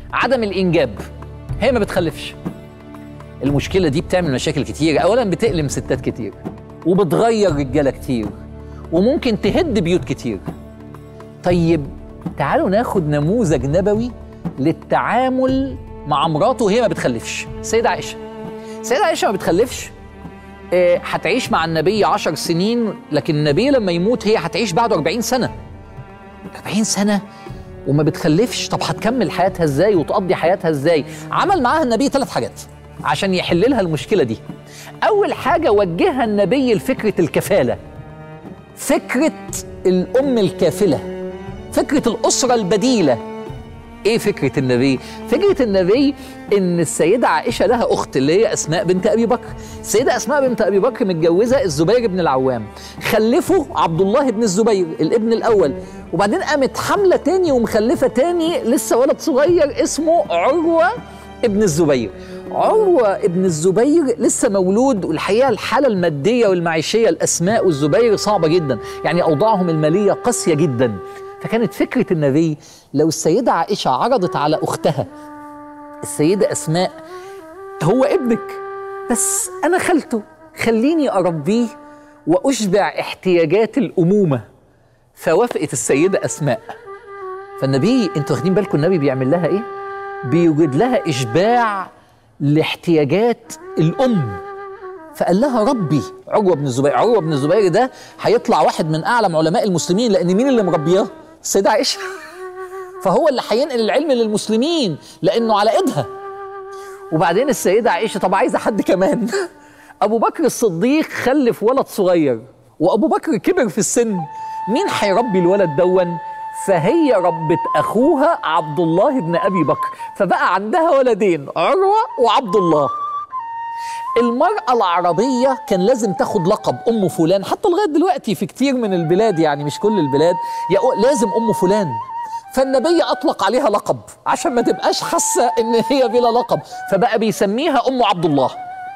عدم الانجاب هي ما بتخلفش المشكله دي بتعمل مشاكل كتير اولا بتألم ستات كتير وبتغير رجاله كتير وممكن تهد بيوت كتير طيب تعالوا ناخد نموذج نبوي للتعامل مع مراته وهي ما بتخلفش السيدة عائشة السيدة عائشة ما بتخلفش آه، هتعيش مع النبي عشر سنين لكن النبي لما يموت هي هتعيش بعده 40 سنة 40 سنة وما بتخلفش طب هتكمل حياتها ازاي وتقضي حياتها ازاي عمل معاها النبي ثلاث حاجات عشان يحل لها المشكلة دي أول حاجة وجهها النبي لفكرة الكفالة فكرة الأم الكافلة فكرة الأسرة البديلة ايه فكره النبي؟ فكره النبي ان السيده عائشه لها اخت اللي هي اسماء بنت ابي بكر. السيده اسماء بنت ابي بكر متجوزه الزبير بن العوام. خلفوا عبد الله بن الزبير الابن الاول وبعدين قامت حامله تاني ومخلفه تاني لسه ولد صغير اسمه عروه ابن الزبير. عروه ابن الزبير لسه مولود والحقيقه الحاله الماديه والمعيشيه الاسماء والزبير صعبه جدا، يعني اوضاعهم الماليه قاسيه جدا. فكانت فكرة النبي لو السيدة عائشة عرضت على أختها السيدة أسماء هو ابنك بس أنا خالته خليني أربيه وأشبع احتياجات الأمومة فوافقت السيدة أسماء فالنبي انتوا واخدين بالكم النبي بيعمل لها ايه؟ بيوجد لها إشباع لاحتياجات الأم فقال لها ربي عروه بن الزبير عروه بن الزبير ده هيطلع واحد من اعلم علماء المسلمين لان مين اللي مربياه السيده عائشه فهو اللي هينقل العلم للمسلمين لانه على ايدها وبعدين السيده عائشه طب عايزه حد كمان ابو بكر الصديق خلف ولد صغير وابو بكر كبر في السن مين هيربي الولد دون فهي ربت اخوها عبد الله بن ابي بكر فبقى عندها ولدين عروه وعبد الله المرأة العربية كان لازم تاخد لقب أم فلان حتى لغاية دلوقتي في كتير من البلاد يعني مش كل البلاد يقو- لازم أم فلان فالنبي أطلق عليها لقب عشان ما تبقاش حاسة إن هي بلا لقب فبقى بيسميها أم عبد الله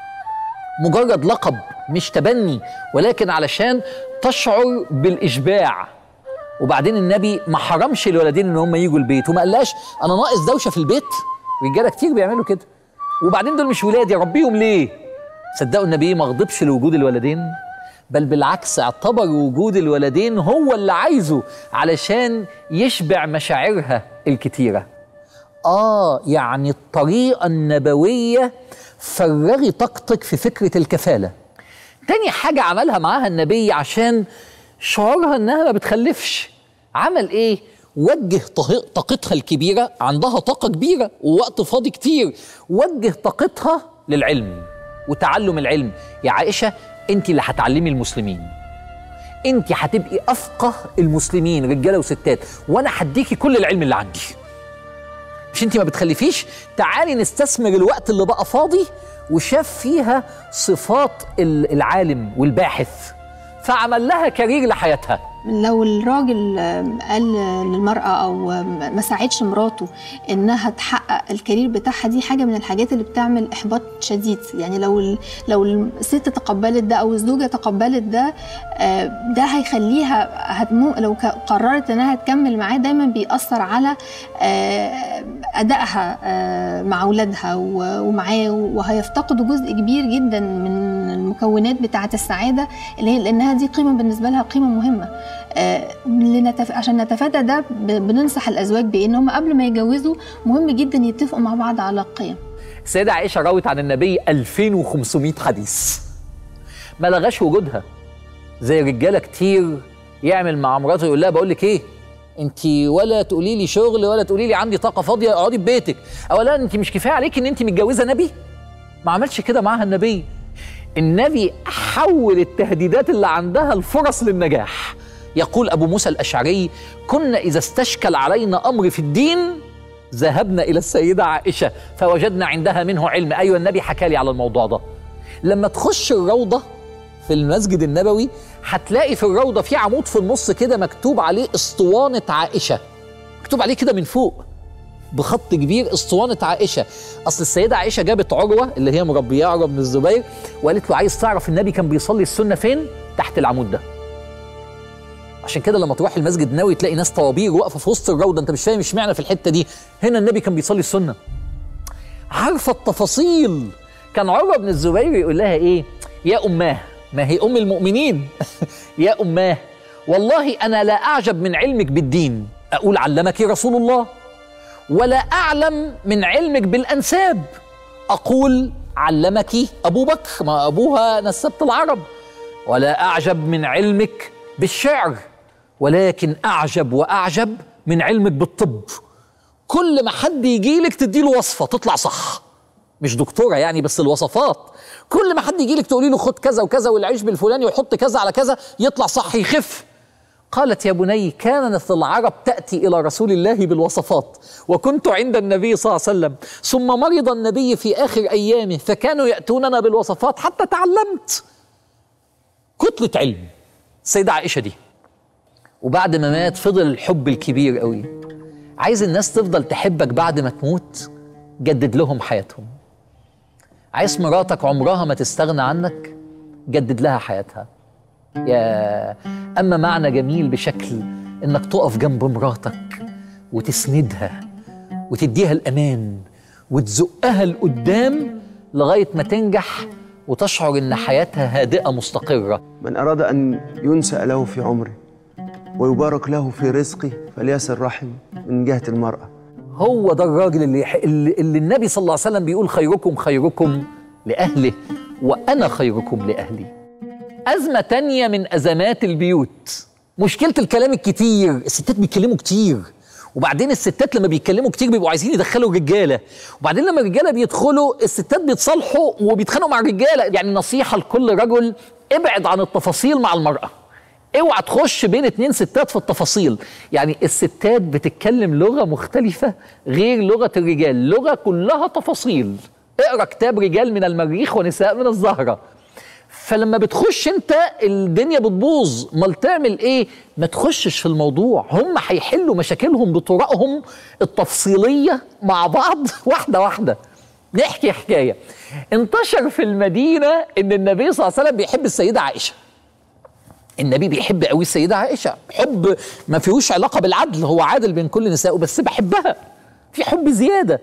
مجرد لقب مش تبني ولكن علشان تشعر بالإشباع وبعدين النبي ما حرمش الولدين ان هم يجوا البيت وما قالهاش انا ناقص دوشه في البيت رجاله كتير بيعملوا كده وبعدين دول مش ولادي اربيهم ليه صدقوا النبي ما غضبش لوجود الولدين بل بالعكس اعتبر وجود الولدين هو اللي عايزه علشان يشبع مشاعرها الكتيره اه يعني الطريقه النبويه فرغي طاقتك في فكره الكفاله تاني حاجه عملها معاها النبي عشان شعورها انها ما بتخلفش عمل ايه وجه طه- طاقتها الكبيره عندها طاقه كبيره ووقت فاضي كتير وجه طاقتها للعلم وتعلم العلم يا عائشه انت اللي هتعلمي المسلمين انت هتبقي افقه المسلمين رجاله وستات وانا هديكي كل العلم اللي عندي مش انت ما بتخلفيش تعالي نستثمر الوقت اللي بقى فاضي وشاف فيها صفات ال- العالم والباحث فعمل لها كارير لحياتها لو الراجل آم، قال للمرأة أو آم، ما ساعدش مراته إنها تحقق الكارير بتاعها دي حاجة من الحاجات اللي بتعمل إحباط شديد يعني لو ال- لو الست تقبلت ده أو الزوجة تقبلت ده آه، ده هيخليها هتمو لو ك- قررت إنها تكمل معاه دايما بيأثر على آه، أدائها آه، مع أولادها و- ومعاه وهيفتقدوا جزء كبير جدا من المكونات بتاعة السعادة اللي هي لأنها دي قيمة بالنسبة لها قيمة مهمة آه، لنتف... عشان نتفادى ده ب- بننصح الازواج بان هم قبل ما يتجوزوا مهم جدا يتفقوا مع بعض على القيم السيدة عائشة روت عن النبي 2500 حديث ما لغاش وجودها زي رجالة كتير يعمل مع مراته يقول لها بقول لك ايه انت ولا تقولي لي شغل ولا تقولي لي عندي طاقة فاضية اقعدي في بيتك اولا انت مش كفاية عليك ان انت متجوزة نبي ما عملش كده معاها النبي النبي حول التهديدات اللي عندها لفرص للنجاح يقول ابو موسى الاشعري كنا اذا استشكل علينا امر في الدين ذهبنا الى السيده عائشه فوجدنا عندها منه علم ايوه النبي حكى لي على الموضوع ده لما تخش الروضه في المسجد النبوي هتلاقي في الروضه في عمود في النص كده مكتوب عليه اسطوانه عائشه مكتوب عليه كده من فوق بخط كبير اسطوانه عائشه اصل السيده عائشه جابت عروه اللي هي مربياه عروه بن الزبير وقالت له عايز تعرف النبي كان بيصلي السنه فين تحت العمود ده عشان كده لما تروح المسجد النبوي تلاقي ناس طوابير واقفه في وسط الروضه انت مش فاهم اشمعنى في الحته دي هنا النبي كان بيصلي السنه عارفه التفاصيل كان عروه بن الزبير يقول لها ايه يا اماه ما هي ام المؤمنين يا اماه والله انا لا اعجب من علمك بالدين اقول علمك رسول الله ولا اعلم من علمك بالانساب اقول علمك ابو بكر ما ابوها نسبت العرب ولا اعجب من علمك بالشعر ولكن اعجب واعجب من علمك بالطب كل ما حد يجي لك تديله وصفه تطلع صح مش دكتوره يعني بس الوصفات كل ما حد يجي لك تقولي له خد كذا وكذا والعيش بالفلاني ويحط كذا على كذا يطلع صح يخف قالت يا بني كانت العرب تأتي إلى رسول الله بالوصفات وكنت عند النبي صلى الله عليه وسلم ثم مرض النبي في آخر أيامه فكانوا يأتوننا بالوصفات حتى تعلمت كتلة علم السيدة عائشة دي وبعد ما مات فضل الحب الكبير قوي عايز الناس تفضل تحبك بعد ما تموت جدد لهم حياتهم عايز مراتك عمرها ما تستغنى عنك جدد لها حياتها يا اما معنى جميل بشكل انك تقف جنب مراتك وتسندها وتديها الامان وتزقها لقدام لغايه ما تنجح وتشعر ان حياتها هادئه مستقره من أراد أن ينسأ له في عمره ويبارك له في رزقه فليصل رحم من جهة المرأة هو ده الراجل اللي, يح- اللي, اللي النبي صلى الله عليه وسلم بيقول خيركم خيركم لأهله وأنا خيركم لأهلي أزمة تانية من أزمات البيوت مشكلة الكلام الكتير الستات بيتكلموا كتير وبعدين الستات لما بيتكلموا كتير بيبقوا عايزين يدخلوا الرجاله وبعدين لما الرجاله بيدخلوا الستات بيتصالحوا وبيتخانقوا مع الرجاله يعني نصيحه لكل رجل ابعد عن التفاصيل مع المراه اوعى تخش بين اتنين ستات في التفاصيل يعني الستات بتتكلم لغه مختلفه غير لغه الرجال لغه كلها تفاصيل اقرا كتاب رجال من المريخ ونساء من الزهره فلما بتخش انت الدنيا بتبوظ امال تعمل ايه ما تخشش في الموضوع هم هيحلوا مشاكلهم بطرقهم التفصيليه مع بعض واحده واحده نحكي حكايه انتشر في المدينه ان النبي صلى الله عليه وسلم بيحب السيده عائشه النبي بيحب قوي السيده عائشه حب ما فيهوش علاقه بالعدل هو عادل بين كل نسائه بس بحبها في حب زياده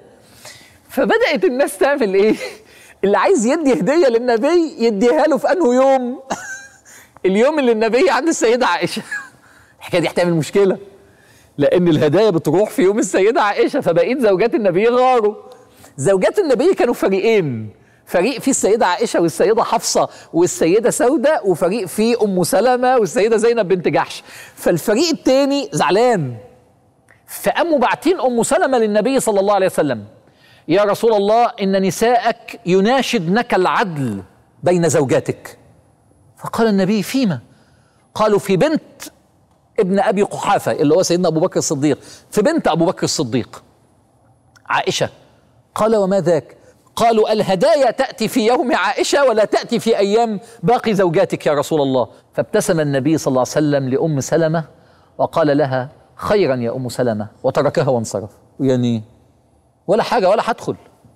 فبدات الناس تعمل ايه اللي عايز يدي هديه للنبي يديها له في انه يوم اليوم اللي النبي عند السيده عائشه الحكايه دي هتعمل مشكله لان الهدايا بتروح في يوم السيده عائشه فبقيت زوجات النبي غاروا زوجات النبي كانوا فريقين فريق فيه السيدة عائشة والسيدة حفصة والسيدة سودة وفريق فيه أم سلمة والسيدة زينب بنت جحش فالفريق التاني زعلان فقاموا باعتين أم سلمة للنبي صلى الله عليه وسلم يا رسول الله إن نساءك يناشدنك العدل بين زوجاتك فقال النبي فيما قالوا في بنت ابن أبي قحافة اللي هو سيدنا أبو بكر الصديق في بنت أبو بكر الصديق عائشة قال وما ذاك قالوا الهدايا تأتي في يوم عائشة ولا تأتي في أيام باقي زوجاتك يا رسول الله فابتسم النبي صلى الله عليه وسلم لأم سلمة وقال لها خيرا يا أم سلمة وتركها وانصرف يعني ولا حاجة ولا هدخل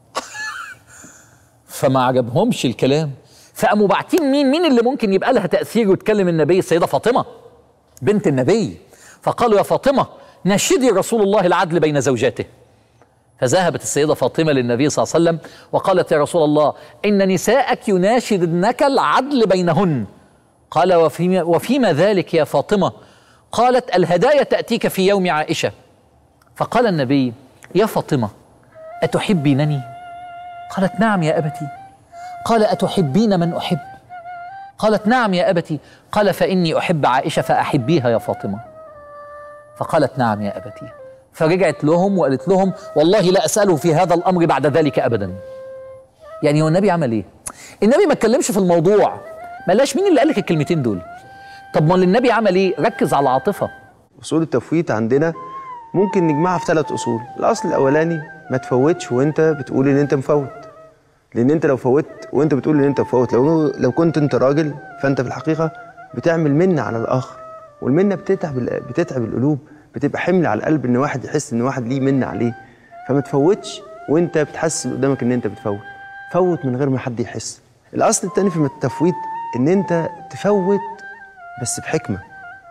فما عجبهمش الكلام فقاموا باعتين مين مين اللي ممكن يبقى لها تأثير وتكلم النبي السيدة فاطمة بنت النبي فقالوا يا فاطمة ناشدي رسول الله العدل بين زوجاته فذهبت السيدة فاطمة للنبي صلى الله عليه وسلم وقالت يا رسول الله إن نساءك يناشدنك العدل بينهن قال وفيما, وفيما ذلك يا فاطمة قالت الهدايا تأتيك في يوم عائشة فقال النبي يا فاطمة أتحبينني قالت نعم يا أبتي قال أتحبين من أحب قالت نعم يا أبتي قال فإني أحب عائشة فأحبيها يا فاطمة فقالت نعم يا أبتي فرجعت لهم وقالت لهم والله لا أسأله في هذا الأمر بعد ذلك أبدا يعني هو النبي عمل إيه النبي ما اتكلمش في الموضوع ملاش مين اللي قال لك الكلمتين دول طب ما النبي عمل إيه ركز على العاطفة أصول التفويت عندنا ممكن نجمعها في ثلاث أصول الأصل الأولاني ما تفوتش وأنت بتقول إن أنت مفوت لأن أنت لو فوت وأنت بتقول إن أنت مفوت لو لو كنت أنت راجل فأنت في الحقيقة بتعمل منة على الآخر والمنة بتتعب بتتعب القلوب بتبقى حمل على القلب ان واحد يحس ان واحد ليه منة عليه فما تفوتش وانت بتحسس اللي قدامك ان انت بتفوت فوت من غير ما حد يحس الاصل التاني في التفويت ان انت تفوت بس بحكمه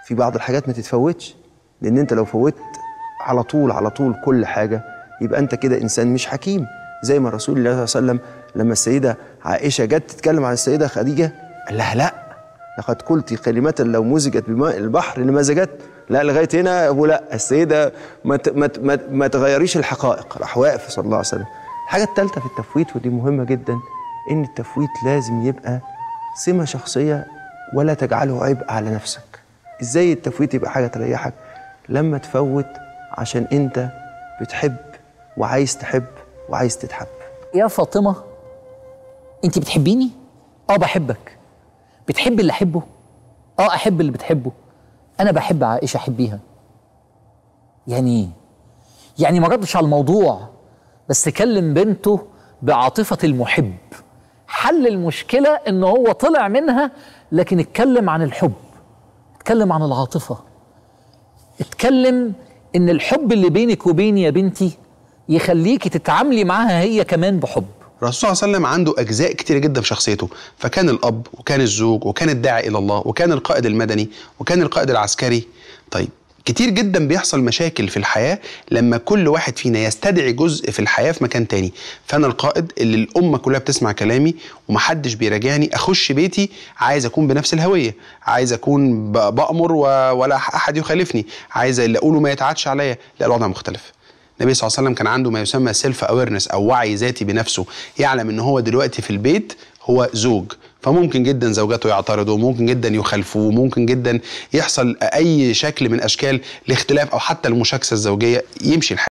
في بعض الحاجات ما تتفوتش لان انت لو فوتت على طول على طول كل حاجه يبقى انت كده انسان مش حكيم زي ما رسول الله صلى الله عليه وسلم لما السيده عائشه جت تتكلم عن السيده خديجه قال لها لا لقد قلت كلمة لو مزجت بماء البحر لمزجت لا لغايه هنا يا ابو لا السيده ما ت- ما ت- ما, ت- ما تغيريش الحقائق راح واقف صلى الله عليه وسلم الحاجه الثالثه في التفويت ودي مهمه جدا ان التفويت لازم يبقى سمه شخصيه ولا تجعله عبء على نفسك ازاي التفويت يبقى حاجه تريحك لما تفوت عشان انت بتحب وعايز تحب وعايز تتحب يا فاطمه انت بتحبيني اه بحبك بتحبي اللي احبه اه احب اللي بتحبه انا بحب عائشه احبيها يعني ايه يعني ما ردش على الموضوع بس كلم بنته بعاطفه المحب حل المشكله ان هو طلع منها لكن اتكلم عن الحب اتكلم عن العاطفه اتكلم ان الحب اللي بينك وبيني يا بنتي يخليكي تتعاملي معاها هي كمان بحب الرسول صلى الله عليه وسلم عنده اجزاء كتيره جدا في شخصيته فكان الاب وكان الزوج وكان الداعي الى الله وكان القائد المدني وكان القائد العسكري طيب كتير جدا بيحصل مشاكل في الحياه لما كل واحد فينا يستدعي جزء في الحياه في مكان تاني فانا القائد اللي الامه كلها بتسمع كلامي ومحدش بيراجعني اخش بيتي عايز اكون بنفس الهويه عايز اكون ب- بامر و- ولا احد يخالفني عايز اللي اقوله ما يتعادش عليا لا الوضع مختلف النبي صلى الله عليه وسلم كان عنده ما يسمى سيلف اويرنس او وعي ذاتي بنفسه يعلم ان هو دلوقتي في البيت هو زوج فممكن جدا زوجته يعترضوا ممكن جدا يخالفوه ممكن جدا يحصل اي شكل من اشكال الاختلاف او حتى المشاكسه الزوجيه يمشي الحال